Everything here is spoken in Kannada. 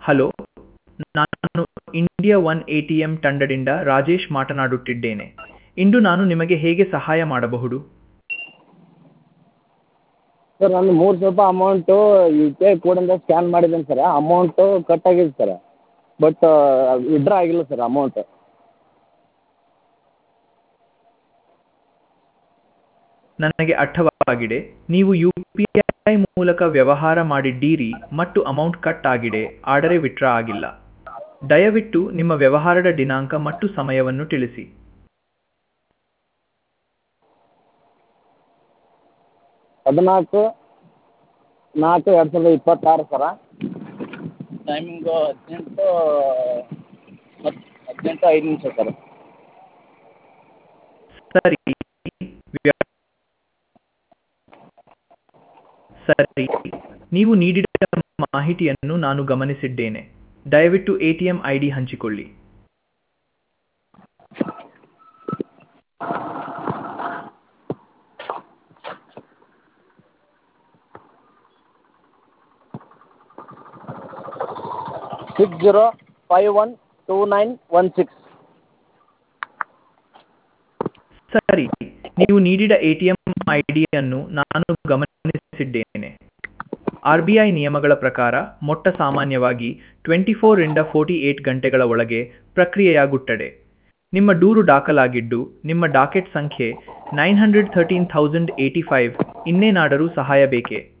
ಹಲೋ ನಾನು India one A T M ತಂಡದಿಂದ ರಾಜೇಶ್ ಮಾತನಾಡುತ್ತಿದ್ದೇನೆ ಇಂದು ನಾನು ನಿಮಗೆ ಹೇಗೆ ಸಹಾಯ ಮಾಡಬಹುದು ಸರ್ ನಾನು ಮೂರು ಸ್ವಲ್ಪ ಅಮೌಂಟು ಯು ಪಿ ಐ ಕೋಡಿಂದ ಸ್ಕ್ಯಾನ್ ಮಾಡಿದ್ದೀನಿ ಸರ ಅಮೌಂಟು ಕಟ್ ಆಗಿದೆ ಸರ ಬಟ್ ವಿಡ್ರಾ ಆಗಿಲ್ಲ ಸರ್ ಅಮೌಂಟ್ ನನಗೆ ಅರ್ಥವಾಗಿದೆ ನೀವು ಯು ಪಿ ಐ ಮೂಲಕ ವ್ಯವಹಾರ ಮಾಡಿದ್ದೀರಿ ಮತ್ತು ಅಮೌಂಟ್ ಕಟ್ ಆಗಿದೆ ಆದರೆ ವಿತ್ಡ್ರಾ ಆಗಿಲ್ಲ ದಯವಿಟ್ಟು ನಿಮ್ಮ ವ್ಯವಹಾರದ ದಿನಾಂಕ ಮತ್ತು ಸಮಯವನ್ನು ತಿಳಿಸಿ ಹದಿನಾಲ್ಕು ನಾಲ್ಕು ಎರಡು ಸಾವಿರದ ಇಪ್ಪತ್ತಾರು ಸರ ಟೈಮಿಂಗು ಹದಿನೆಂಟು ಹತ್ತು ಹದಿನೆಂಟು ಐದು ನಿಮಿಷ ಸರ್ ಸರಿ ವ್ಯ- ಸರಿ ನೀವು ನೀಡಿದ ಮಾಹಿತಿಯನ್ನು ನಾನು ಗಮನಿಸಿದ್ದೇನೆ ದಯವಿಟ್ಟು A T M I D ಹಂಚಿಕೊಳ್ಳಿ six zero five one two nine one six ಸರಿ ನೀವು ನೀಡಿದ ಎ ಟಿ ಎಂ ಐ ಡಿಯನ್ನು ನಾನು ಗಮನಿಸಿದ್ದೇನೆ ಆರ್ ಬಿ ಐ ನಿಯಮಗಳ ಪ್ರಕಾರ ಮೊಟ್ಟ ಸಾಮಾನ್ಯವಾಗಿ ಟ್ವೆಂಟಿ ಫೋರಿಂದ ಫೋರ್ಟಿ ಏಟ್ ಗಂಟೆಗಳ ಒಳಗೆ ಪ್ರಕ್ರಿಯೆಯಾಗುತ್ತದೆ ನಿಮ್ಮ ದೂರು ದಾಖಲಾಗಿದ್ದು ನಿಮ್ಮ ಡಾಕೆಟ್ ಸಂಖ್ಯೆ nine hundred thirteen thousand eighty five ಇನ್ನೇನಾದರೂ ಸಹಾಯ ಬೇಕೇ